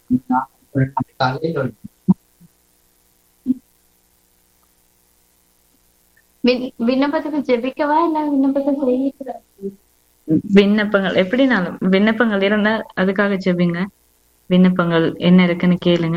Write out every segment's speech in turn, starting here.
விண்- விண்ணப்பத்துக்கு ஜெபிக்கவா இல்ல விண்ணப்பத்தை செய்ய விண்ணப்பங்கள் எப்படினாலும் விண்ணப்பங்கள் இருந்தா அதுக்காக ஜெபிங்க விண்ணப்பங்கள் என்ன இருக்குன்னு கேளுங்க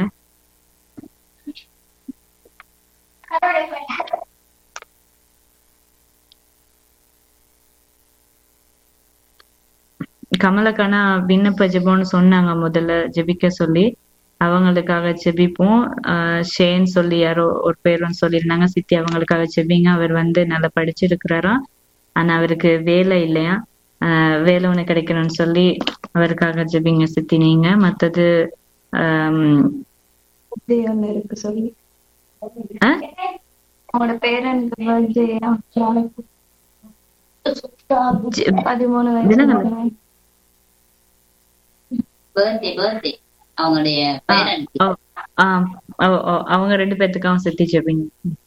கமலக்கண்ணா விண்ணப்ப ஜெபம்னு சொன்னாங்க முதல்ல ஜெபிக்க சொல்லி அவங்களுக்காக ஜெபிப்போம் ஆஹ் ஷேன் சொல்லி யாரோ ஒரு பேரும் சொல்லியிருந்தாங்க சித்தி அவங்களுக்காக ஜெபிங்க அவர் வந்து நல்லா படிச்சிருக்கிறாராம் ஆனா அவருக்கு வேலை இல்லையா ஆஹ் வேலை ஒண்ணு கிடைக்கணும்னு சொல்லி அவருக்காக ஜெபிங்க சித்தி நீங்க மத்தது ஆஹ் birthday ஒண்ணு இருக்கு சொல்லி ஆஹ் அவங்களோட பேரனுக்கு பர்த்டே ஜெ- பதிமூணு தினங்கள். வயசு பர்த்டே பர்த்டே அவங்களுடைய பேரன் ஓ, ஆஹ் ஓ, ஓ, அவங்க ரெண்டு பேர்த்துக்காகவும் சித்தி ஜெபிங்க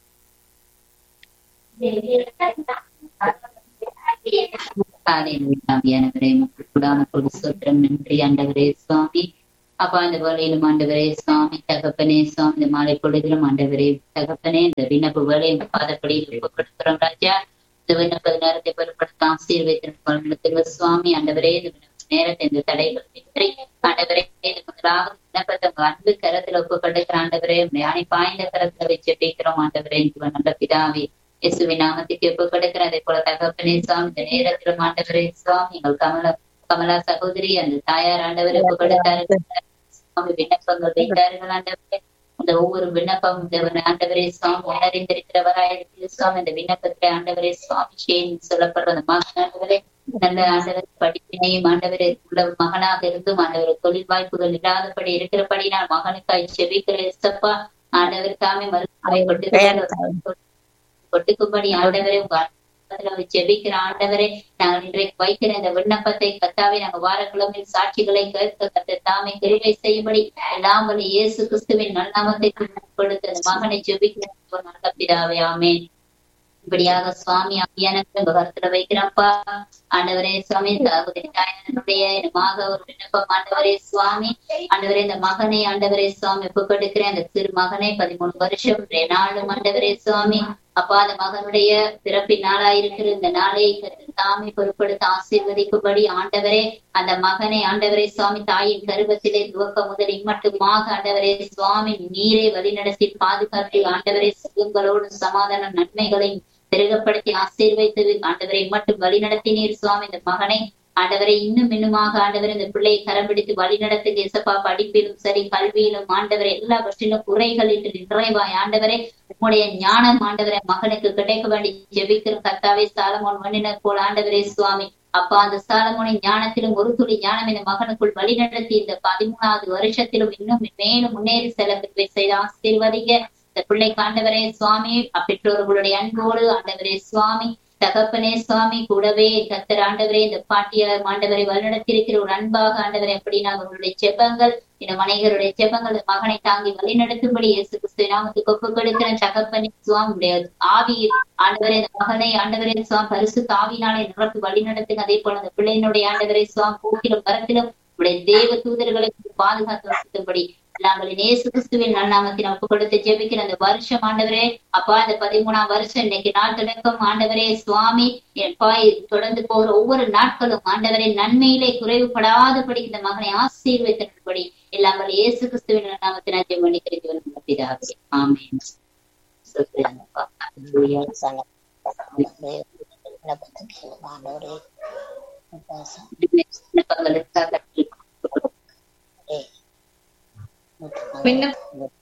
ஆவியானவரே கூடான கொடு சோத்திரம் நன்றி ஆண்டவரே சுவாமி அப்பா இந்த வேலையிலும் ஆண்டவரே சுவாமி தகப்பனே சுவாமி இந்த மாலை பொழுதிலும் ஆண்டவரே தகப்பனே இந்த விண்ணப்ப வேலையை பாதப்படியில் கொடுக்கிறோம் ராஜா இந்த விண்ணப்ப நேரத்தை பொருட்படுத்த ஆசீர்வதித்திருக்கிற சுவாமி ஆண்டவரே இந்த விண்ணப்ப நேரத்தை இந்த தடைகள் வெற்றி ஆண்டவரே இது முதலாவது விண்ணப்பத்தை உங்க அன்பு கரத்துல ஒப்பு கொடுக்கிற ஆண்டவரே யானை பாய்ந்த கரத்துல வச்சு பேக்கிறோம் ஆண்டவரே இந்த நல்ல பிதாவே இயேசுவின் நாமத்துக்கு ஒப்பு கொடுக்கிற அதே போல தகப்பனே சுவாமி இந்த நேரத்திலும் ஆண்டவரே சுவாமி எங்கள் கமல கமலா சகோதரி அந்த தாயார் ஆண்டவரை ஒப்பு கொடுத்தார்கள் சுவாமி விண்ணப்பங்கள் வைத்தார்கள் ஆண்டவரே அந்த ஒவ்வொரு விண்ணப்பம் தேவன் ஆண்டவரே சுவாமி அறிந்திருக்கிறவராயிருக்கு சுவாமி அந்த விண்ணப்பத்தை ஆண்டவரே சுவாமி ஷேன் சொல்லப்படுற அந்த மகன் ஆண்டவரே நல்ல ஆண்டவர் படிப்பினையும் ஆண்டவரே உள்ள மகனாக இருந்தும் ஆண்டவர் தொழில் வாய்ப்புகள் இல்லாதபடி இருக்கிறபடி நான் மகனுக்காய் செபிக்கிற எஸ்தப்பா ஆண்டவர் தாமே மருத்துவரை கொண்டு கொட்டுக்கும்படி ஆண்டவரே உங்க அன்புல வச்சு ஜெபிக்கிற ஆண்டவரே நாங்கள் இன்றைக்கு வைக்கிற இந்த விண்ணப்பத்தை கத்தாவே நாங்க வாரக்கிழமை சாட்சிகளை கேட்க கத்த தாமே கிருவை செய்யும்படி எல்லாம் வல்ல இயேசு கிறிஸ்துவின் நல்லாமத்தை கொடுத்த அந்த மகனை ஜெபிக்கிற நல்ல பிதாவே ஆமென் இப்படியாக சுவாமி அபியானத்தை உங்க கருத்துல வைக்கிறப்பா ஆண்டவரே சுவாமி சகோதரி தாயானுடைய மாக ஒரு விண்ணப்பம் ஆண்டவரே சுவாமி ஆண்டவரே இந்த மகனை ஆண்டவரே சுவாமி ஒப்பு கொடுக்கிறேன் அந்த சிறு மகனை பதிமூணு வருஷம் நாளும் ஆண்டவரே சுவாமி அப்பா அந்த மகனுடைய பிறப்பின் நாளாயிருக்கிற இந்த நாளை கர்த்தர் தாமே பொருட்படுத்த ஆசீர்வதிக்கும்படி ஆண்டவரே அந்த மகனை ஆண்டவரே சுவாமி தாயின் கருவத்திலே துவக்க முதல் இம்மட்டுமாக ஆண்டவரே சுவாமி நீரை வழிநடத்தி பாதுகாத்து ஆண்டவரே சுகங்களோடு சமாதான நன்மைகளையும் பெருகப்படுத்தி ஆசீர்வைத்து ஆண்டவரை மட்டும் வழி நடத்தினீர் சுவாமி இந்த மகனை ஆண்டவரை இன்னும் இன்னுமாக ஆண்டவர் இந்த பிள்ளையை கரம் பிடித்து வழி நடத்துங்க இசப்பா படிப்பிலும் சரி கல்வியிலும் ஆண்டவரை எல்லாவற்றிலும் குறைகள் இன்று நிறைவாய் ஆண்டவரே உம்முடைய ஞானம் ஆண்டவரை மகனுக்கு கிடைக்க வேண்டி ஜெபிக்கிற கத்தாவே சாலமோன் மண்ணினர் போல் ஆண்டவரே சுவாமி அப்பா அந்த சாலமோனின் ஞானத்திலும் ஒரு துளி ஞானம் இந்த மகனுக்குள் வழிநடத்தி இந்த பதிமூணாவது வருஷத்திலும் இன்னும் மேலும் முன்னேறி செல்ல செய்து ஆசீர்வதிங்க இந்த பிள்ளை ஆண்டவரே சுவாமி பெற்றோர்களுடைய அன்போடு ஆண்டவரே சுவாமி தகப்பனே சுவாமி கூடவே கத்தர் ஆண்டவரே இந்த பாட்டியார் ஆண்டவரை வழிநடத்தியிருக்கிற ஒரு அன்பாக ஆண்டவரை அப்படின்னா அவர்களுடைய செப்பங்கள் இந்த மனைகளுடைய செப்பங்கள் இந்த மகனை தாங்கி வழிநடத்தும்படி இயேசு கிறிஸ்து நாமத்துக்கு ஒப்பு கொடுக்கிற தகப்பனே சுவாமி உடைய ஆவி ஆண்டவரே இந்த மகனை ஆண்டவரே சுவாம் பரிசு தாவினாலே நிரப்பி வழி நடத்துங்க அதே போல அந்த பிள்ளையினுடைய ஆண்டவரே சுவாம் கூட்டிலும் கரத்திலும் உடைய தேவ தூதர்களுக்கு பாதுகாத்து வசத்தும்படி நாங்கள் இயேசு கிறிஸ்துவின் நன்னாமத்தின் ஒப்பு கொடுத்து ஜெபிக்கிற அந்த வருஷம் ஆண்டவரே அப்பா இந்த பதிமூணாம் வருஷம் இன்னைக்கு நாள் தொடக்கம் ஆண்டவரே சுவாமி பாய் தொடர்ந்து போகிற ஒவ்வொரு நாட்களும் ஆண்டவரே நன்மையிலே குறைவுபடாதபடி இந்த மகனை ஆசீர்வதித்தபடி எல்லாம் இயேசு கிறிஸ்துவின் நன்னாமத்தின் அஜயம் பண்ணி தெரிந்து வரும் பிதாவே ஆமென் சொல்லுங்கப்பா. ஹalleluya. விண்ணப்பங்களுக்காக விண்ணப்ப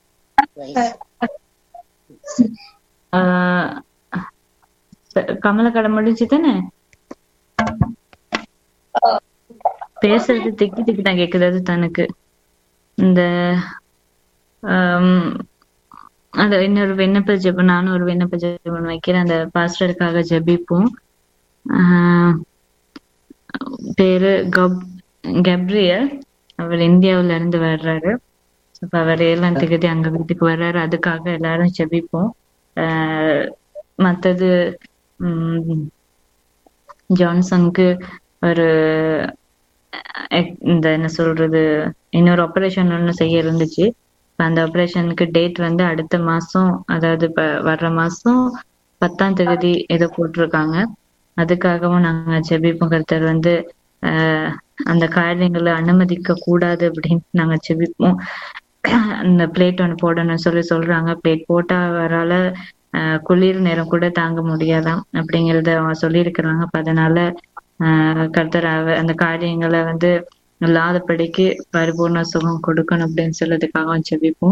ஆஹ் ச- கமலக்கடை முடிஞ்சு தானே பேசுறது திக்கி திக்கி தான் கேக்குது அது தனக்கு இந்த ஆம், அது இன்னொரு விண்ணப்ப ஜெபம் நானும் ஒரு விண்ணப்ப ஜெபம் வைக்கிறேன் அந்த பாஸ்டருக்காக ஜெபிப்போம் ஆஹ் பேரு கப் கப்ரியல் அவர் இந்தியாவுல இருந்து வர்றாரு அப்ப அவர் ஏழாம் தேதி அங்க வீட்டுக்கு வர்றாரு அதுக்காக எல்லாரும் ஜெபிப்போம் ஆஹ் மத்தது உம் ஜான்சனுக்கு ஒரு அஹ் இந்த என்ன சொல்றது இன்னொரு ஆப்ரேஷன் ஒன்று செய்ய இருந்துச்சு இப்ப அந்த ஆப்ரேஷனுக்கு டேட் வந்து அடுத்த மாசம் அதாவது இப்ப வர்ற மாசம் பத்தாம் தேதி ஏதோ போட்டிருக்காங்க அதுக்காகவும் நாங்க ஜெபிப்போம் கர்த்தர் வந்து ஆஹ் அந்த காரியங்களை அனுமதிக்க கூடாது அப்படின்னு நாங்க ஜெபிப்போம் அந்த பிளேட் ஒன்று போடணும்னு சொல்லி சொல்றாங்க பிளேட் போட்டா அவரால ஆஹ் குளிர் நேரம் கூட தாங்க முடியாதாம் அப்படிங்கறத அவங்க சொல்லியிருக்கிறாங்க அப்ப அதனால ஆஹ் கர்த்தர் அவ அந்த காரியங்களை வந்து இல்லாதபடிக்கு பரிபூர்ண சுகம் கொடுக்கணும் அப்படின்னு சொல்றதுக்காக ஜெபிப்போம்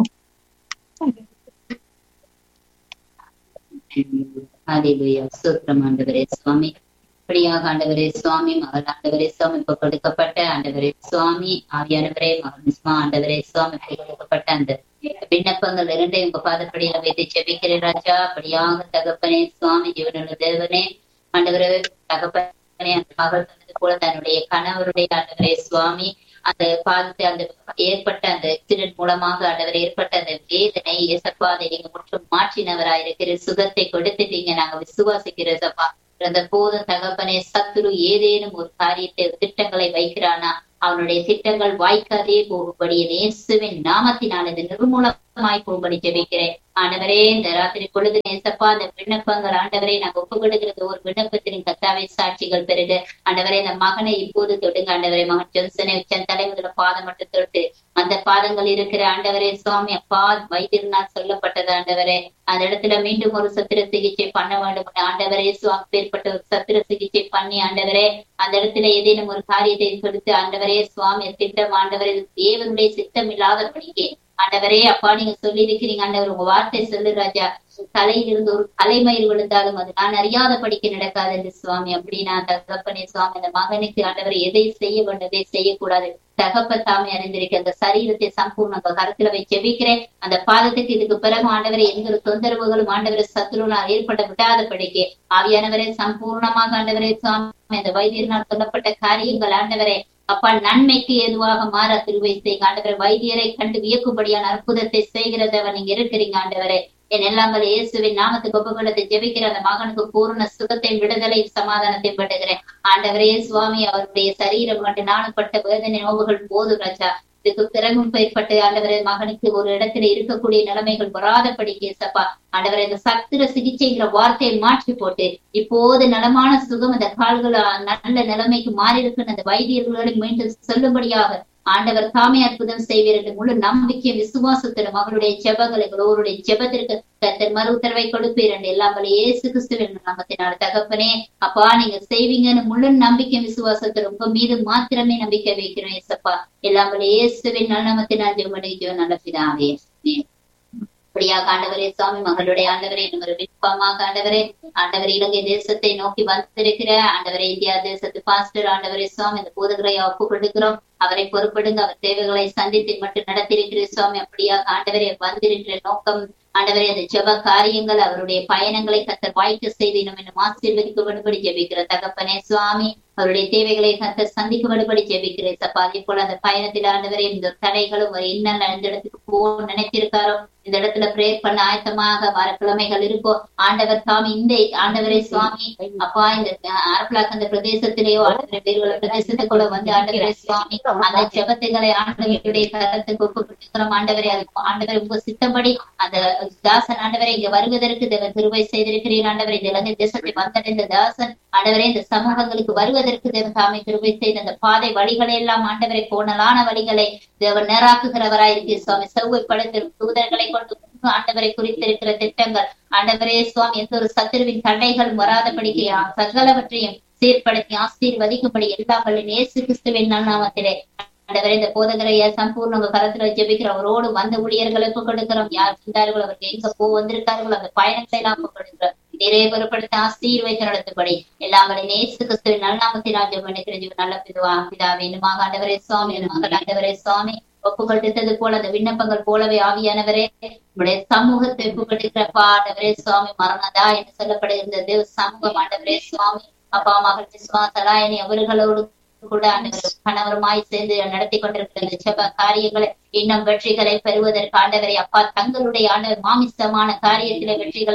ஹalleluya ஸ்தோத்திரம் ஆண்டவரே சுவாமி இப்படியாக ஆண்டவரே சுவாமி மகள் ஆண்டவரே சுவாமி இப்ப கொடுக்கப்பட்ட ஆண்டவரே சுவாமி ஆவியானவரே மகள் மிஸ்மா ஆண்டவரே சுவாமி இப்ப கொடுக்கப்பட்ட அந்த விண்ணப்பங்கள் இரண்டையும் உங்க பாதப்படியில வைத்து செபிக்கிறேன் ராஜா அப்படியாக தகப்பனே சுவாமி ஜீவனுள்ள தேவனே ஆண்டவரே தகப்பனே அந்த மகள் சொன்னது போல தன்னுடைய கணவருடைய ஆண்டவரே சுவாமி அந்த பாதத்தை அந்த ஏற்பட்ட அந்த ஆக்சிடென்ட் மூலமாக ஆண்டவர் ஏற்பட்ட அந்த வேதனை இயேசப்பா அதை நீங்க முற்றும் மாற்றினவராயிருக்கிற சுகத்தை கொடுத்துட்டீங்க நாங்க விசுவாசிக்கிறோம் சப்பா அந்த போதும் தகப்பனே சத்துரு ஏதேனும் ஒரு காரியத்தை திட்டங்களை வைக்கிறானா அவனுடைய திட்டங்கள் வாய்க்காதே போகும்படி நேசுவின் நாமத்தினால் இது நிர்மூலமாய் போகும்படி ஜெபிக்கிறேன் ஆண்டவரே இந்த ராத்திரி பொழுது நேசப்பா அந்த விண்ணப்பங்கள் ஆண்டவரே நாங்க ஒப்பு கொடுக்கிறது ஒரு விண்ணப்பத்தின் கத்தாவை சாட்சிகள் பெருக ஆண்டவரே இந்த மகனை இப்போது தொடுங்க ஆண்டவரே மகன் ஜென்சனை உச்சன் தலைமுதல பாதம் மட்டும் தொட்டு அந்த பாதங்கள் இருக்கிற ஆண்டவரே சுவாமி அப்பா வைத்தியர்னால் சொல்லப்பட்டது ஆண்டவரே அந்த இடத்துல மீண்டும் ஒரு சத்திர சிகிச்சை பண்ண வேண்டும் ஆண்டவரே சுவாமி பேர்பட்ட ஒரு சத்திர சிகிச்சை பண்ணி ஆண்டவரே அந்த இடத்துல ஏதேனும் ஒரு காரியத்தை கொடுத்து ஆண்டவரே சுவாமி திட்டம் ஆண்டவரே தேவனுடைய சித்தம் இல்லாதபடிக்கு ஆண்டவரே அப்பா நீங்க சொல்லி இருக்கிறீங்க ஆண்டவர் உங்க வார்த்தை சொல்லு ராஜா தலையில் இருந்து ஒரு தலைமயிர் விழுந்தாலும் அது நான் அறியாத படிக்க நடக்காது என்று சுவாமி அப்படி நான் தகப்பனே சுவாமி அந்த மகனுக்கு ஆண்டவர் எதை செய்ய வேண்டும் எதை செய்யக்கூடாது தகப்ப தாமே அறிந்திருக்க அந்த சரீரத்தை சம்பூர்ண கருத்துல வை ஜெபிக்கிறேன் அந்த பாதத்துக்கு இதுக்கு பிறகு ஆண்டவரை எந்த ஒரு தொந்தரவுகளும் ஆண்டவரை சத்துருனால் ஏற்பட விடாத படிக்க ஆவியானவரே சம்பூர்ணமாக ஆண்டவரே சுவாமி அந்த வைத்தியரினால் சொல்லப்பட்ட காரியங்கள் ஆண்டவரே அப்பா நன்மைக்கு ஏதுவாக மாற திருவை செய்யுங்க ஆண்டவரை வைத்தியரை கண்டு வியக்கும்படியான அற்புதத்தை செய்கிறதவன் நீங்க இருக்கிறீங்க ஆண்டவரே என் எல்லாங்கள் இயேசுவின் நாமத்துக்கு ஒப்புக்கொள்ளத்தை ஜெபிக்கிற அந்த மகனுக்கு பூர்ண சுகத்தை விடுதலை சமாதானத்தை பட்டுகிறேன் ஆண்டவரே சுவாமி அவருடைய சரீரம் கண்டு நாணப்பட்ட வேதனை நோவுகள் போதும் ராஜா இதுக்கு பிறகும் பெயர்பட்டு ஆண்டவரே மகனுக்கு ஒரு இடத்துல இருக்கக்கூடிய நிலைமைகள் வராதபடி கேசப்பா ஆண்டவரை இந்த சத்திர சிகிச்சைங்கிற வார்த்தையை மாற்றி போட்டு இப்போது நலமான சுகம் அந்த கால்கள் நல்ல நிலைமைக்கு மாறி இருக்குன்னு அந்த வைத்தியர்களை மீண்டும் சொல்லும்படியாக ஆண்டவர் தாமே அற்புதம் செய்வீர் என்று முழு நம்பிக்கை விசுவாசத்திலும் அவருடைய ஜெபங்களை ஒருவருடைய ஜெபத்திற்கு கத்தர் மறு உத்தரவை கொடுப்பீர் என்று எல்லாம் வழி இயேசு கிறிஸ்துவின் நாமத்தினால தகப்பனே அப்பா நீங்க செய்வீங்கன்னு முழு நம்பிக்கை விசுவாசத்தில் உங்க மீது மாத்திரமே நம்பிக்கை வைக்கிறோம் ஏசப்பா எல்லாம் வழி இயேசுவின் நலமத்தினால் ஜெபமணி ஜெவ நல்ல பிதாவே அப்படியாக ஆண்டவரே சுவாமி மகளுடைய ஆண்டவரே ஒரு விருப்பமாக ஆண்டவரே ஆண்டவர் இலங்கை தேசத்தை நோக்கி வந்திருக்கிற ஆண்டவரே இந்தியா தேசத்து பாஸ்டர் ஆண்டவரே சுவாமி இந்த போதகரை ஒப்பு கொடுக்கிறோம் அவரை பொறுப்படுங்க அவர் தேவைகளை சந்தித்து மட்டும் நடத்திருக்கிற சுவாமி அப்படியாக ஆண்டவரே வந்திருக்கிற நோக்கம் ஆண்டவரே அந்த ஜெப காரியங்கள் அவருடைய பயணங்களை கத்தர் வாய்க்க செய்து இன்னும் இன்னும் ஆசீர்வதிக்கப்படும்படி ஜெபிக்கிற தகப்பனே சுவாமி அவருடைய தேவைகளை கத்தர் சந்திக்கப்படும்படி ஜெபிக்கிறேன் சப்பா அதே போல அந்த பயணத்தில் ஆண்டவரே இந்த தடைகளும் ஒரு இன்னல் இந்த இடத்துக்கு போக நினைத்திருக்காரோ இந்த இடத்துல பிரேயர் பண்ண ஆயத்தமாக வாரக்கிழமைகள் இருக்கோ ஆண்டவர் சுவாமி இந்த ஆண்டவரே சுவாமி அப்பா இந்த அரப்பலாக்கு அந்த பிரதேசத்திலேயோ ஆண்டவரை வேறு பிரதேசத்துக்குள்ள வந்து ஆண்டவரே சுவாமி அந்த ஜெபத்துகளை ஆண்டவருடைய கருத்துக்கு ஒப்புக்கொண்டிருக்கிறோம் ஆண்டவரே அது ஆண்டவரை உங்க சித்தப்படி அந்த தாசன் ஆண்டவரை இங்க வருவதற்கு தேவன் திருவை செய்திருக்கிறீர் ஆண்டவரை இந்த இலங்கை தேசத்தை வந்தடைந்த தாசன் ஆண்டவரே இந்த சமூகங்களுக்கு வருவதற்கு தேவன் தாமை திருவை செய்த அந்த பாதை வழிகளை எல்லாம் ஆண்டவரை கோணலான வழிகளை தேவன் நேராக்குகிறவராயிருக்கு சுவாமி செவ்வைப்படுத்தும் தூதர்களை கொண்டு ஆண்டவரை குறித்திருக்கிற திட்டங்கள் ஆண்டவரே சுவாமி எந்த ஒரு சத்துருவின் தடைகள் வராதபடிக்கு சகலவற்றையும் சீர்படுத்தி ஆசீர்வதிக்கும்படி எல்லா பள்ளி நேசு கிறிஸ்துவின் நாமத்திலே ஆண்டவரே இந்த போதகரைய சம்பூர்ண உங்க கரத்துல ஜெபிக்கிற அவரோடு வந்த ஊழியர்களுக்கு கொடுக்கிறோம் யார் வந்தார்கள் அவருக்கு எங்க போ வந்திருக்கார்கள் அந்த பயணத்தை எல்லாம் கொடுக்கிறோம் நிறைவேறப்படுத்த ஆசீர்வைத்து நடத்தும்படி எல்லாம் நேசு கிறிஸ்துவின் நல்லாமத்தினால் ஜெபனிக்கிற ஜீவ நல்ல பிதுவா பிதாவே இன்னுமாக ஆண்டவரே சுவாமி மகள் ஆண்டவரே சுவாமி ஒப்புக்கொடுத்தது போல அந்த விண்ணப்பங்கள் போலவே ஆவியானவரே உடைய சமூகத்தை ஒப்புக்கொடுக்கிறப்பா ஆண்டவரே சுவாமி மரணதா என்று சொல்லப்படுகிற தேவ சமூகம் ஆண்டவரே சுவாமி அப்பா மகள் விசுவாசலாயனி அவர்களோடு கூட ஆண்டவர் கணவருமாய் சேர்ந்து நடத்தி கொண்டிருக்கிற இந்த செப காரியங்களை இன்னும் வெற்றிகளை பெறுவதற்கு ஆண்டவரை அப்பா தங்களுடைய ஆண்டவர் மாமிசமான காரியத்திலே வெற்றிகளை விட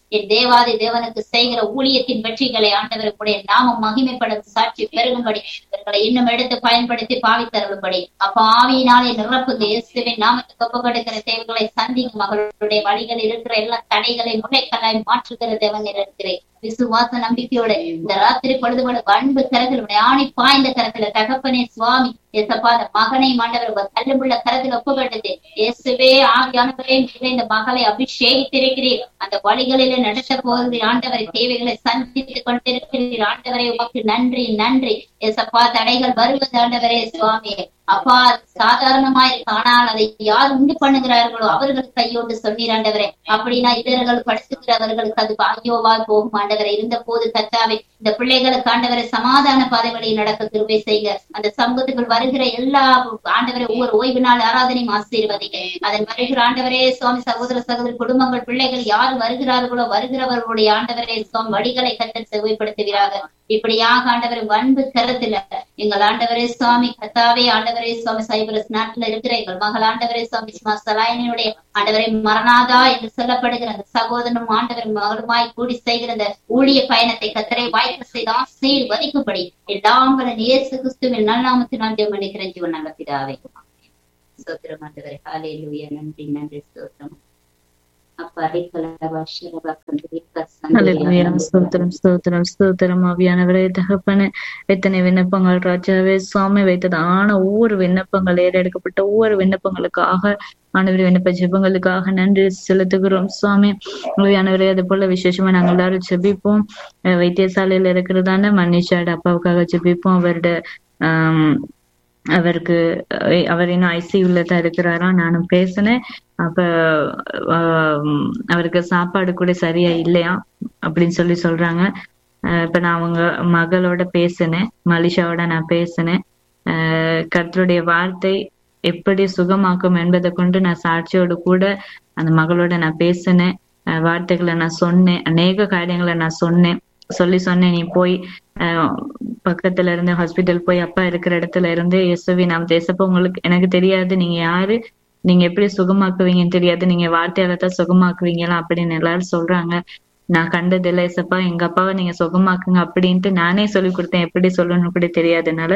என் தேவாதி தேவனுக்கு செய்கிற ஊழியத்தின் வெற்றிகளை ஆண்டவர் உடைய நாமம் மகிமைப்படும் சாட்சி பெருகும்படி இவர்களை இன்னும் எடுத்து பயன்படுத்தி பாவித்தருளும்படி அப்ப ஆவியினாலே நிரப்புங்க இயேசுவின் நாமத்துக்கு ஒப்பு கொடுக்கிற தேவைகளை சந்திங்க மகளுடைய வழிகளில் இருக்கிற எல்லா தடைகளை முளைக்கலாய் மாற்றுகிற தேவன் இருக்கிறேன் விசுவாச நம்பிக்கையோட இந்த ராத்திரி பொழுதுபட அன்பு கரத்தில் உடைய ஆணி பாய்ந்த கரத்துல தகப்பனே சுவாமி எசப்பா அந்த மகனை மாண்டவர் உங்க கல்லுமுள்ள கரத்தில் ஒப்புக்கொண்டது இயேசுவே ஆவியானவரே நீங்களே இந்த மகளை அபிஷேகித்திருக்கிறீர் அந்த வழிகளில நடத்த போகிறீர் ஆண்டவரை தேவைகளை சந்தித்துக் கொண்டிருக்கிறீர் ஆண்டவரே உமக்கு நன்றி நன்றி எசப்பா தடைகள் வருவது ஆண்டவரே சுவாமி அப்பா சாதாரணமாய் இருக்கு ஆனால் அதை யார் உண்டு பண்ணுகிறார்களோ அவர்களுக்கு கையோடு சொன்னீர் ஆண்டவரே அப்படின்னா இதர்கள் படுத்துகிறவர்களுக்கு அது ஐயோவா போகும் ஆண்டவரை இருந்த போது கத்தாவே இந்த பிள்ளைகளுக்கு ஆண்டவரை சமாதான பாதை வழியில் நடக்க கிருபை செய்க அந்த சமூகத்துக்குள் வருகிற எல்லா ஆண்டவரை ஒவ்வொரு ஓய்வு நாள் ஆராதனையும் ஆசீர்வதிங்க அதன் வருகிற ஆண்டவரே சுவாமி சகோதர சகோதரி குடும்பங்கள் பிள்ளைகள் யார் வருகிறார்களோ வருகிறவர்களுடைய ஆண்டவரே சுவாமி வழிகளை கத்தல் செவ்வாய்ப்படுத்துகிறார்கள் இப்படியாக ஆண்டவர் அன்பு கருத்துல எங்கள் ஆண்டவரே சுவாமி கத்தாவே ஆண்டவரே சுவாமி சைபரஸ் நாட்டுல இருக்கிற எங்கள் மகள் ஆண்டவரே சுவாமி சுமா சலாயனுடைய ஆண்டவரை மரணாதா என்று சொல்லப்படுகிற அந்த சகோதரனும் ஆண்டவர் மகளுமாய் கூடி செய்கிற அந்த ஊழிய பயணத்தை கத்தரை வாய்ப்பு செய்து ஆசீர்வதிக்கும்படி எல்லாம் வல்ல இயேசு கிறிஸ்துவின் நல்லாமத்தினால் ஜெபம் பண்ணிக்கிறேன் ஜீவன் நல்ல பிதாவே ஸ்தோத்திரம் ஆண்டவரே ஹalleluya நன்றி நன்றி ஸ்தோத்திரம் அப்பா அடிக்கலவா ஷரபா ஹalleluya கந்தரியா ஸ்தோத்திரம் ஸ்தோத்திரம் ஸ்தோத்திரம் ஆவியானவரே தகப்பனே எத்தனை விண்ணப்பங்கள் ராஜாவே சுவாமி வைத்ததான ஒவ்வொரு விண்ணப்பங்கள் ஏறெடுக்கப்பட்ட ஒவ்வொரு விண்ணப்பங்களுக்காக ஆண்டவரே விண்ணப்ப ஜெபங்களுக்காக நன்றி செலுத்துகிறோம் சுவாமி ஆவியானவரே அது போல விசேஷமா நாங்கள் எல்லாரும் ஜெபிப்போம் அஹ் வைத்தியசாலையில இருக்கிறதான மன்னிச்சாடு அப்பாவுக்காக ஜெபிப்போம் அவருடைய ஆஹ் அவருக்கு அஹ் அவர் இன்னும் ஐசியூல தான் இருக்கிறாராம் நானும் பேசினேன் அப்ப ஆஹ் அவருக்கு சாப்பாடு கூட சரியா இல்லையா அப்படின்னு சொல்லி சொல்றாங்க அஹ் இப்ப நான் அவங்க மகளோட பேசினேன் மலிஷாவோட நான் பேசினேன் ஆஹ் கர்த்தருடைய வார்த்தை எப்படி சுகமாக்கும் என்பதை கொண்டு நான் சாட்சியோடு கூட அந்த மகளோட நான் பேசினேன் அஹ் வார்த்தைகளை நான் சொன்னேன் அநேக காரியங்களை நான் சொன்னேன் சொல்லி சொன்னேன் நீ போய் ஆஹ் பக்கத்துல இருந்து ஹாஸ்பிட்டல் போய் அப்பா இருக்கிற இடத்துல இருந்து இயேசுவி நாம் தேசப்ப உங்களுக்கு எனக்கு தெரியாது நீங்க யாரு நீங்க எப்படி சுகமாக்குவீங்கன்னு தெரியாது நீங்க வார்த்தையால தான் சுகமாக்குவீங்களா அப்படின்னு எல்லாரும் சொல்றாங்க நான் கண்டது இல்லை ஏசப்பா எங்க அப்பாவை நீங்க சுகமாக்குங்க அப்படின்ட்டு நானே சொல்லி கொடுத்தேன் எப்படி சொல்லணும்னு கூட தெரியாதனால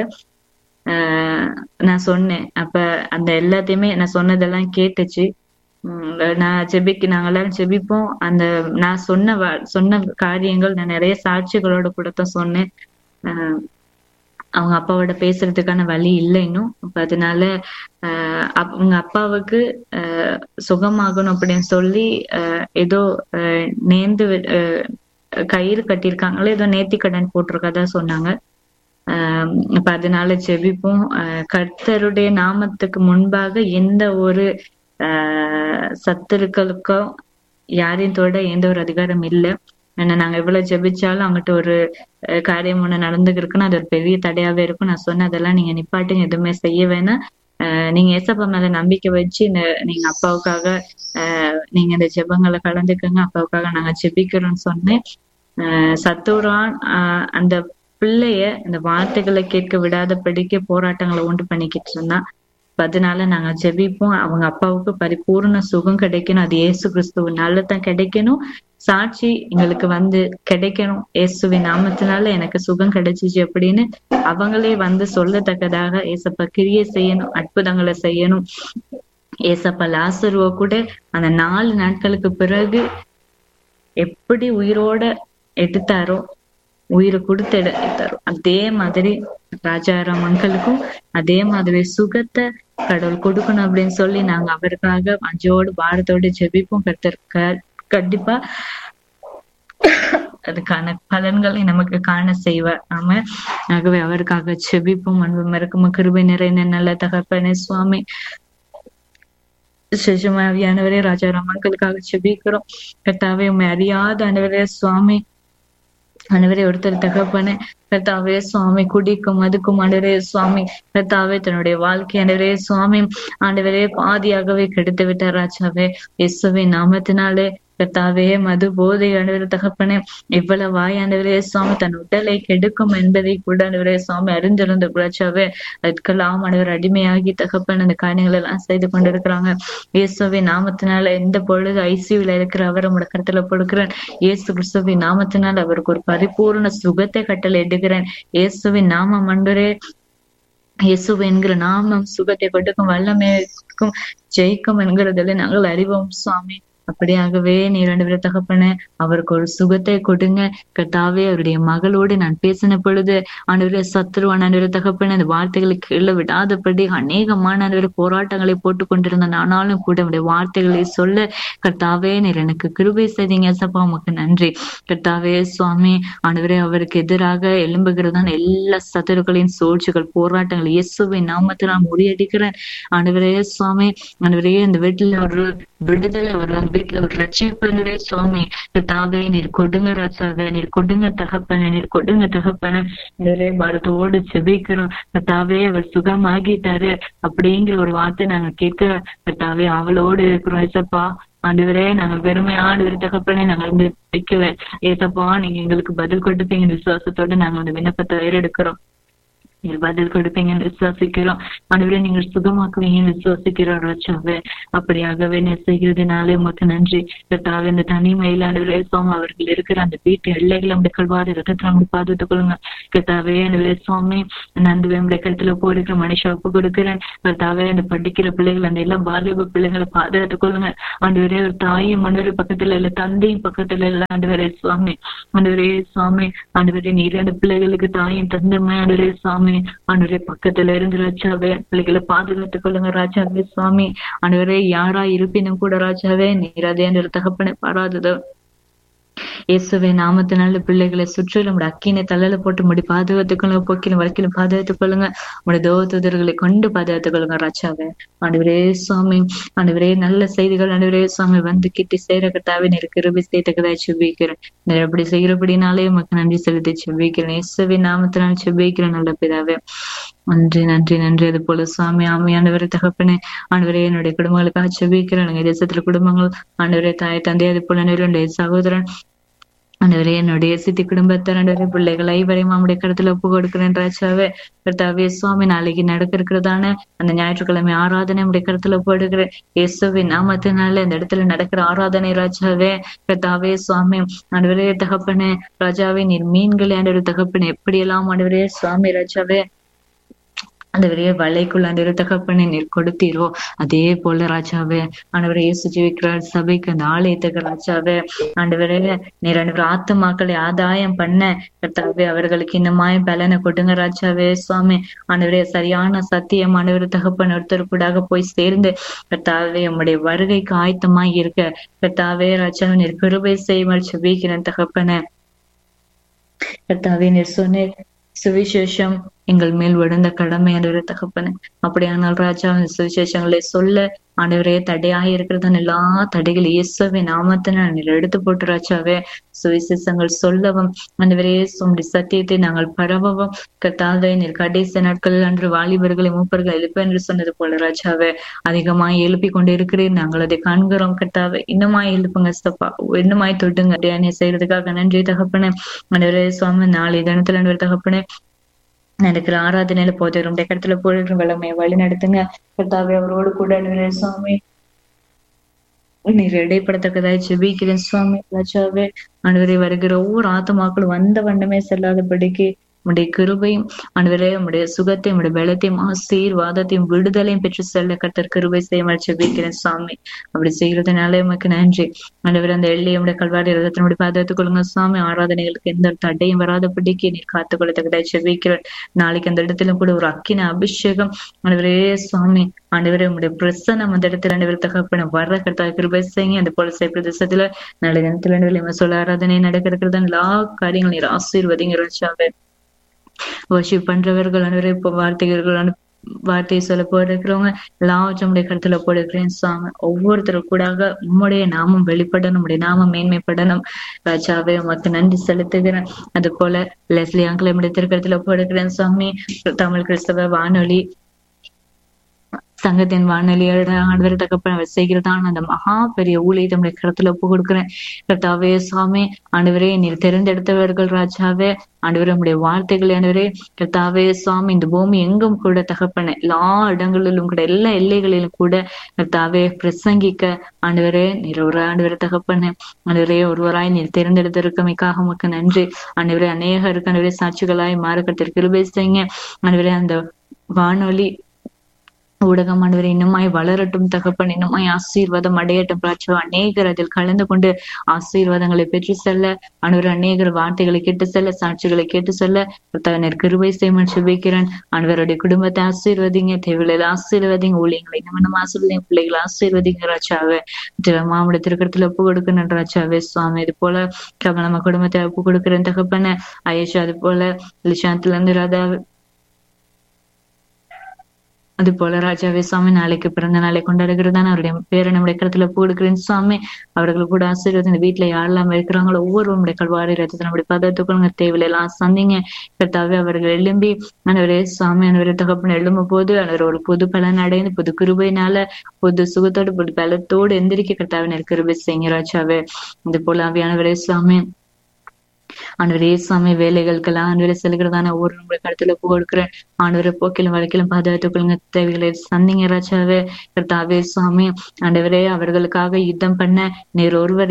ஆஹ் நான் சொன்னேன் அப்ப அந்த எல்லாத்தையுமே நான் சொன்னதெல்லாம் கேட்டுச்சு உம் நான் ஜெபிக்கு நாங்க எல்லாரும் ஜெபிப்போம் அந்த நான் சொன்ன வா- சொன்ன காரியங்கள் நான் நிறைய சாட்சிகளோட கூட தான் சொன்னேன் ஆஹ் அவங்க அப்பாவோட பேசுறதுக்கான வழி இல்லை இன்னும் அப்ப அதனால ஆஹ் அப்- அவங்க அப்பாவுக்கு ஆஹ் சுகமாகணும் அப்படின்னு சொல்லி ஆஹ் ஏதோ ஆஹ் நேர்ந்து வி- ஆஹ் கயிறு கட்டியிருக்காங்களே ஏதோ நேர்த்தி கடன் போட்டிருக்கதா சொன்னாங்க ஆஹ் அப்ப அதனால ஜெபிப்போம் ஆஹ் கர்த்தருடைய நாமத்துக்கு முன்பாக எந்த ஒரு ஆஹ் சத்துருக்களுக்கோ யாரையும் தொட எந்த ஒரு அதிகாரம் இல்லை ஏன்னா நாங்க எவ்வளவு ஜெபிச்சாலும் அவங்ககிட்ட ஒரு அஹ் காரியம் ஒண்ணு நடந்துருக்குன்னா அது ஒரு பெரிய தடையாவே இருக்கும் நான் சொன்னேன் அதெல்லாம் நீங்க நிப்பாட்டுங்க எதுவுமே செய்ய வேணாம் ஆஹ் நீங்க ஏசப்பா மேல நம்பிக்கை வச்சு இந்த நீங்க அப்பாவுக்காக ஆஹ் நீங்க இந்த ஜெபங்களை கலந்துக்கங்க அப்பாவுக்காக நாங்க ஜெபிக்கிறோம்னு சொன்னேன் ஆஹ் சத்துரான் ஆஹ் அந்த பிள்ளைய இந்த வார்த்தைகளை கேட்க விடாதபடிக்கு போராட்டங்களை உண்டு பண்ணிக்கிட்டு இருந்தான் அப்ப அதனால நாங்க ஜெபிப்போம் அவங்க அப்பாவுக்கு பரிபூர்ண சுகம் கிடைக்கணும் அது இயேசு கிறிஸ்துவனால தான் கிடைக்கணும் சாட்சி எங்களுக்கு வந்து கிடைக்கணும் இயேசுவின் நாமத்தினால எனக்கு சுகம் கிடைச்சிச்சு அப்படின்னு அவங்களே வந்து சொல்லத்தக்கதாக ஏசப்பா கிரியை செய்யணும் அற்புதங்களை செய்யணும் ஏசப்பா லாசருவ கூட அந்த நாலு நாட்களுக்கு பிறகு எப்படி உயிரோட எடுத்தாரோ உயிரை கொடுத்து எடுத்தாரோ அதே மாதிரி ராஜாராம் அங்கிளுக்கும் அதே மாதிரி சுகத்தை கடவுள் கொடுக்கணும் அப்படின்னு சொல்லி நாங்க அவருக்காக அஞ்சோடு பாரத்தோடு ஜெபிப்போம் கர்த்தர் க- கண்டிப்பா அதுக்கான பலன்களை நமக்கு காண செய்வார் நாம ஆகவே அவருக்காக செபிப்போம் அன்பு மறக்கும் கிருபை நிறைந்த நல்ல தகப்பனே சுவாமி சிசுமாவியானவரே ராஜா ரமன்களுக்காக செபிக்கிறோம் கர்த்தாவே உண்மை அறியாத ஆண்டவரே சுவாமி ஆண்டவரே ஒருத்தர் தகப்பனே கர்த்தாவே சுவாமி குடிக்கும் மதுக்கும் ஆண்டவரே சுவாமி கர்த்தாவே தன்னுடைய வாழ்க்கை ஆண்டவரே சுவாமி ஆண்டவரே பாதியாகவே கெடுத்து விட்டார் ராஜாவே இயேசுவின் நாமத்தினாலே கர்த்தாவே மது போதை ஆண்டவரே தகப்பனே இவ்வளவு வாய் ஆண்டவரே சுவாமி தன் உடலை கெடுக்கும் என்பதை கூட ஆண்டவரே சுவாமி அறிந்திருந்த ராஜாவே அதுக்கெல்லாம் ஆண்டவர் அடிமையாகி தகப்பன் அந்த காரியங்கள் எல்லாம் செய்து கொண்டிருக்கிறாங்க இயேசுவின் நாமத்தினால எந்த பொழுது ஐசியூல இருக்கிற அவர் உங்களோட கருத்துல கொடுக்கிறேன் இயேசு கிறிஸ்துவின் நாமத்தினால் அவருக்கு ஒரு பரிபூர்ண சுகத்தை கட்டளை எடுக்கிறேன் இயேசுவின் நாமம் அன்பரே இயேசு என்கிற நாமம் சுகத்தை கொடுக்கும் வல்லமைக்கும் ஜெயிக்கும் என்கிறதில் நாங்கள் அறிவோம் சுவாமி அப்படியாகவே நீர் ஆண்டவரே தகப்பனே அவருக்கு ஒரு சுகத்தை கொடுங்க கர்த்தாவே அவருடைய மகளோடு நான் பேசின பொழுது ஆண்டவரே சத்ருவான் ஆண்டவரே தகப்பனே அந்த வார்த்தைகளை கீழே விடாதபடி அநேகமான ஆண்டவரே போராட்டங்களை போட்டு கொண்டிருந்தேன் ஆனாலும் கூட உடைய வார்த்தைகளை சொல்ல கர்த்தாவே நீர் எனக்கு கிருபை செய்தீங்க சப்பா உமக்கு நன்றி கர்த்தாவே சுவாமி ஆண்டவரே அவருக்கு எதிராக எழும்புகிறதான எல்லா சத்துருக்களின் சூழ்ச்சிகள் போராட்டங்கள் இயேசுவின் நாமத்தை நான் முறியடிக்கிறேன் ஆண்டவரே சுவாமி ஆண்டவரே இந்த வீட்டுல ஒரு விடுதலை ஒரு அந்த வீட்டுல ஒரு ரட்சிப்பனரே சுவாமி கர்த்தாவே நீர் கொடுங்க ராசாவே நீர் கொடுங்க தகப்பன நீர் கொடுங்க தகப்பன நிறைய மருத்துவோடு செபிக்கிறோம் கர்த்தாவே அவர் சுகமாகிட்டாரு அப்படிங்கிற ஒரு வார்த்தை நாங்க கேட்க கர்த்தாவே அவளோடு இருக்கிறோம் ஏசப்பா ஆண்டவரே நாங்க பெருமையான ஒரு தகப்பனே நாங்க வந்து வைக்கவே ஏசப்பா நீங்க எங்களுக்கு பதில் கொடுப்பீங்க விசுவாசத்தோட நாங்க அந்த விண்ணப்பத்தை ஏறெடுக்கிறோம் நீர் பதில் கொடுப்பீங்கன்னு விசுவாசிக்கிறோம் ஆண்டவரே நீங்கள் சுகமாக்குவீங்கன்னு விசுவாசிக்கிறோம் ராஜாவே அப்படியாகவே நீ செய்கிறதுனாலே உமக்கு நன்றி கர்த்தாவே இந்த தனிமையில ஆண்டவரே சுவாமி அவர்கள் இருக்கிற அந்த வீட்டு எல்லைகளை நம்முடைய கல்வாரி ரத்தத்தை நம்முடைய பாதுகாத்துக் கொள்ளுங்க கர்த்தாவே ஆண்டவரே சுவாமி நந்துவே நம்முடைய கருத்துல போயிருக்கிற மனுஷ ஒப்பு கொடுக்கிறேன் கர்த்தாவே அந்த படிக்கிற பிள்ளைகள் அந்த எல்லாம் பாலிப பிள்ளைகளை பாதுகாத்துக் கொள்ளுங்க ஆண்டவரே ஒரு தாயும் மன்னரு பக்கத்துல இல்ல தந்தையும் பக்கத்துல இல்ல ஆண்டவரே சுவாமி ஆண்டவரே சுவாமி ஆண்டவரே நீர் அந்த பிள்ளைகளுக்கு தாயும் தந்தமே ஆண்டவரே சுவாமி ஆண்டவரே பக்கத்துல இருந்து ராஜாவே பிள்ளைகளை பாதுகாத்துக் கொள்ளுங்க ராஜாவே சுவாமி ஆண்டவரே யாரா இருப்பினும் கூட ராஜாவே நீர் அதே அந்த தகப்பனை பாராததோ இயேசுவை நாமத்தினால பிள்ளைகளை சுற்றிலும் உடைய அக்கினை தள்ளல போட்டு முடி பாதுகாத்துக் கொள்ளுங்க போக்கிலும் வழக்கிலும் பாதுகாத்துக் கொள்ளுங்க உடைய தோத்துதர்களை கொண்டு பாதுகாத்துக் கொள்ளுங்க ராஜாவே ஆண்டவரே சுவாமி ஆண்டவரே நல்ல செய்திகள் ஆண்டவரே சுவாமி வந்து கிட்டி சேர கட்டாவே நீர் கிருபி செய்தக்கதா செபிக்கிறேன் நீர் அப்படி செய்கிறபடினாலே உமக்கு நன்றி செலுத்தி செபிக்கிறேன் இயேசுவின் நாமத்தினால் செபிக்கிறேன் நல்ல பிதாவே நன்றி நன்றி நன்றி அது போல சுவாமி ஆமையானவரை தகப்பனே ஆண்டவரே என்னுடைய குடும்பங்களுக்காக செபிக்கிறேன் எங்க தேசத்துல குடும்பங்கள் ஆண்டவரே தாய் தந்தை அது போல என்னுடைய சகோதரன் ஆண்டவரே என்னுடைய சித்தி குடும்பத்தார் ஆண்டவரே பிள்ளைகள் ஐவரையும் அவருடைய கருத்துல ஒப்பு கொடுக்கிறேன் ராஜாவே கர்த்தாவே சுவாமி நாளைக்கு நடக்க இருக்கிறதான அந்த ஞாயிற்றுக்கிழமை ஆராதனை நம்முடைய கருத்துல போடுகிறேன் இயேசுவின் நாமத்தினால இந்த இடத்துல நடக்கிற ஆராதனை ராஜாவே கர்த்தாவே சுவாமி ஆண்டவரே தகப்பனே ராஜாவே நீர் மீன்களை ஆண்டவரே தகப்பனே எப்படியெல்லாம் ஆண்டவரே சுவாமி ராஜாவே ஆண்டவரே வலைக்குள்ள அந்த தகப்பனை நீர் கொடுத்தீரோ அதே போல ராஜாவே ஆண்டவரே இயேசு ஜீவிக்கிறார் சபைக்கு அந்த ஆலயத்துக்கு ராஜாவே ஆண்டவரே நீர் ஆண்டவர் ஆத்துமாக்களை ஆதாயம் பண்ண கர்த்தாவே அவர்களுக்கு இன்னமாய் பலனை கொடுங்க ராஜாவே சுவாமி ஆண்டவரே சரியான சத்தியம் ஆண்டவர் தகப்பன் ஒருத்தர் கூடாக போய் சேர்ந்து கர்த்தாவே உம்முடைய வருகைக்கு ஆயத்தமாய் இருக்க கர்த்தாவே ராஜாவே நீர் கிருபை செய்யுமல் செபிக்கிறேன் தகப்பனை கர்த்தாவே நீர் சொன்னீர் சுவிசேஷம் எங்கள் மேல் விழுந்த கடமை ஆண்டவரே தகப்பனே அப்படியானால் ராஜா அந்த சுவிசேஷங்களை சொல்ல ஆண்டவரே தடையாக இருக்கிறதான எல்லா தடைகள் இயேசுவின் நாமத்தின நீர் எடுத்து போட்டு ராஜாவே சுவிசேஷங்கள் சொல்லவும் ஆண்டவரே உம்முடைய சத்தியத்தை நாங்கள் பரவவும் கத்தாவே நீர் கடைசி நாட்களில் அன்று வாலிபர்களை மூப்பர்கள் எழுப்ப என்று சொன்னது போல ராஜாவே அதிகமாய் எழுப்பி கொண்டு இருக்கிறேன் நாங்கள் அதை காண்கிறோம் கத்தாவே இன்னுமாய் எழுப்புங்க சப்பா இன்னுமாய் தொட்டுங்க தியானிய செய்யறதுக்காக நன்றி தகப்பனே ஆண்டவரே சுவாமி நாளை தினத்துல ஆண்டவர் தகப்பனே நடக்கிற ஆராதனையில போது ரொம்ப இடத்துல போடுற வளமையை வழி நடத்துங்க கர்த்தாவே அவரோடு கூட ஆண்டவரே சுவாமி நீர் இடைப்படத்தக்கதாய் செபிக்கிறேன் சுவாமி ராஜாவே ஆண்டவரே வருகிற ஒவ்வொரு ஆத்மாக்களும் வந்த வண்ணமே செல்லாதபடிக்கு உடைய கிருபையும் ஆண்டவரே உடைய சுகத்தையும் உடைய பலத்தையும் ஆசீர்வாதத்தையும் விடுதலையும் பெற்று செல்ல கத்தர் கிருபை செய்ய செபிக்கிறேன் சுவாமி அப்படி செய்யறதுனால உமக்கு நன்றி ஆண்டவர் அந்த எல்லையை உடைய கல்வாரி ரதத்தினுடைய பாதுகாத்துக் கொள்ளுங்க சுவாமி ஆராதனைகளுக்கு எந்த ஒரு தடையும் வராதபடிக்கு நீர் காத்துக் கொள்ளத்தக்கதாய் செபிக்கிறேன் நாளைக்கு அந்த இடத்துல கூட ஒரு அக்கின அபிஷேகம் ஆண்டவரே சுவாமி ஆண்டவரே உங்களுடைய பிரசனம் அந்த இடத்துல ஆண்டவர் தகப்பன வர்ற கர்த்தா கிருபை செய்யுங்க அந்த போல பிரதேசத்துல நாளை தினத்துல ஆண்டவரே சொல்ல ஆராதனை நடக்கிறது எல்லா காரியங்களும் நீர் ஆசீர்வதிங்க ராஜாவே வர்ஷிப் பண்றவர்கள் அனைவரும் இப்போ வார்த்தைகள் அனு வார்த்தையை சொல்ல போயிருக்கிறவங்க எல்லாவற்றும் உடைய கருத்துல போடுகிறேன் சுவாமி ஒவ்வொருத்தரும் கூடாக உம்முடைய நாமம் வெளிப்படணும் உடைய நாமம் மேன்மைப்படணும் ராஜாவே உமக்கு நன்றி செலுத்துகிறேன் அது போல லெஸ்லி அங்கிள் என்னுடைய திருக்கரத்துல போடுகிறேன் சுவாமி தமிழ் கிறிஸ்தவ வானொலி சங்கத்தின் வானொலியோட ஆண்டவர் தகப்பன் அவர் செய்கிறதான அந்த மகா பெரிய ஊழியத்தை நம்முடைய கருத்துல ஒப்பு கொடுக்கிறேன் கர்த்தாவே சுவாமி ஆண்டவரே நீர் தெரிந்தெடுத்தவர்கள் ராஜாவே ஆண்டவரே உம்முடைய வார்த்தைகள் ஆண்டவரே கர்த்தாவே சுவாமி இந்த பூமி எங்கும் கூட தகப்பன எல்லா இடங்களிலும் கூட எல்லா எல்லைகளிலும் கூட கர்த்தாவே பிரசங்கிக்க ஆண்டவரே நீர் ஒரு ஆண்டவரே தகப்பன ஆண்டவரே ஒருவராய் நீர் தேர்ந்தெடுத்திருக்கமைக்காக உமக்கு நன்றி ஆண்டவரே அநேகருக்கு ஆண்டவரே சாட்சிகளாய் மாறுகத்திற்கு கிருபை செய்யுங்க ஆண்டவரே அந்த வானொலி ஊடகம் ஆண்டவரே இன்னுமாய் வளரட்டும் தகப்பன் இன்னுமாய் ஆசீர்வாதம் அடையட்டும் ராஜா அநேகர் அதில் கலந்து கொண்டு ஆசீர்வாதங்களை பெற்று செல்ல ஆண்டவர் அநேகர் வார்த்தைகளை கேட்டு செல்ல சாட்சிகளை கேட்டு செல்ல கர்த்தாவினர் கிருபை செய்யமன் சுபிக்கிறேன் ஆண்டவருடைய குடும்பத்தை ஆசீர்வதிங்க தேவையில ஆசீர்வதிங்க ஊழியங்களை இன்னும் இன்னும் ஆசீர்வதிங்க பிள்ளைகளை ஆசீர்வதிங்க ராஜாவே மாவட்ட திருக்கடத்துல ஒப்பு கொடுக்கணும் ராஜாவே சுவாமி இது போல நம்ம குடும்பத்தை ஒப்பு கொடுக்கிறேன் தகப்பன ஐயஷா அது போல லிஷாந்த்ல இருந்து ராதா அது போல ராஜாவே சுவாமி நாளைக்கு பிறந்த நாளை கொண்டாடுகிறதான அவருடைய பேரை நம்முடைய கருத்துல போடுகிறேன் சுவாமி அவர்கள் கூட ஆசீர்வாதம் இந்த வீட்டுல யாரெல்லாம் இருக்கிறாங்களோ ஒவ்வொருவருடைய கல்வாரி ரத்தத்தை நம்முடைய பதத்துக்குள்ள தேவையில எல்லாம் சந்திங்க கர்த்தாவே அவர்கள் எழும்பி அனைவரே சுவாமி அனைவரை தகப்பன எழும்பும் போது அவர் ஒரு புது பலன் அடைந்து புது கிருபையினால புது சுகத்தோடு புது பலத்தோடு எந்திரிக்க கர்த்தாவினர் கிருபை செய்யுங்க ராஜாவே இது போல அவையானவரே சுவாமி ஆண்டவரே சுவாமி வேலைகளுக்கெல்லாம் ஆண்டவரை செல்கிறதான ஒவ்வொரு நம்முடைய கடத்துல ஒப்பு கொடுக்கிறேன் ஆண்டவரை போக்கிலும் வழக்கிலும் பாதுகாத்துக் கொள்ளுங்க தேவைகளை சந்திங்க ராஜாவே கர்த்தாவே சுவாமி ஆண்டவரே அவர்களுக்காக யுத்தம் பண்ண நீர் ஒருவர்